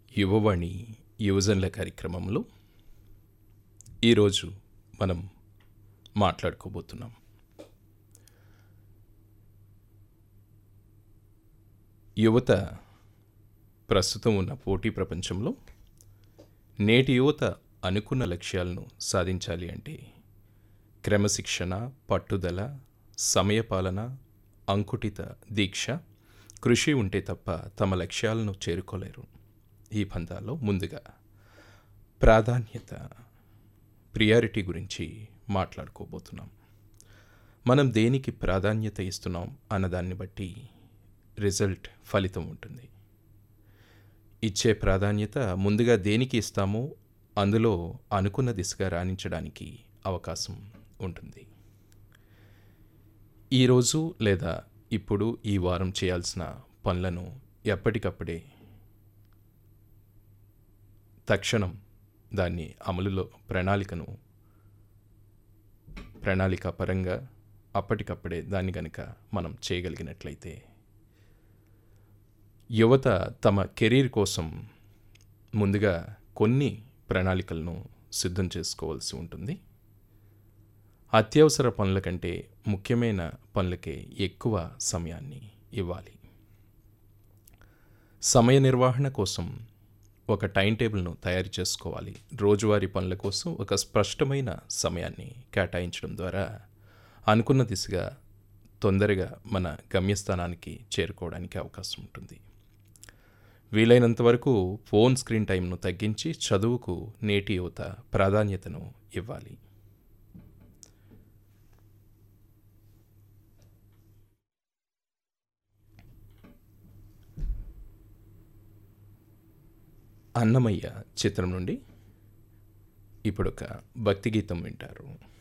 యువవాణి యువజనుల కార్యక్రమంలో ఈరోజు మనం మాట్లాడుకోబోతున్నాం యువత ప్రస్తుతం ఉన్న పోటీ ప్రపంచంలో నేటి యువత అనుకున్న లక్ష్యాలను సాధించాలి అంటే క్రమశిక్షణ పట్టుదల సమయపాలన అంకుటిత దీక్ష కృషి ఉంటే తప్ప తమ లక్ష్యాలను చేరుకోలేరు ఈ పందాల్లో ముందుగా ప్రాధాన్యత ప్రియారిటీ గురించి మాట్లాడుకోబోతున్నాం మనం దేనికి ప్రాధాన్యత ఇస్తున్నాం అన్నదాన్ని బట్టి రిజల్ట్ ఫలితం ఉంటుంది ఇచ్చే ప్రాధాన్యత ముందుగా దేనికి ఇస్తామో అందులో అనుకున్న దిశగా రాణించడానికి అవకాశం ఉంటుంది ఈరోజు లేదా ఇప్పుడు ఈ వారం చేయాల్సిన పనులను ఎప్పటికప్పుడే తక్షణం దాన్ని అమలులో ప్రణాళికను ప్రణాళిక పరంగా అప్పటికప్పుడే దాన్ని గనుక మనం చేయగలిగినట్లయితే యువత తమ కెరీర్ కోసం ముందుగా కొన్ని ప్రణాళికలను సిద్ధం చేసుకోవాల్సి ఉంటుంది అత్యవసర పనుల కంటే ముఖ్యమైన పనులకే ఎక్కువ సమయాన్ని ఇవ్వాలి సమయ నిర్వహణ కోసం ఒక టైం టేబుల్ను తయారు చేసుకోవాలి రోజువారీ పనుల కోసం ఒక స్పష్టమైన సమయాన్ని కేటాయించడం ద్వారా అనుకున్న దిశగా తొందరగా మన గమ్యస్థానానికి చేరుకోవడానికి అవకాశం ఉంటుంది వీలైనంత వరకు ఫోన్ స్క్రీన్ టైంను తగ్గించి చదువుకు నేటి యువత ప్రాధాన్యతను ఇవ్వాలి అన్నమయ్య చిత్రం నుండి ఇప్పుడొక భక్తి గీతం వింటారు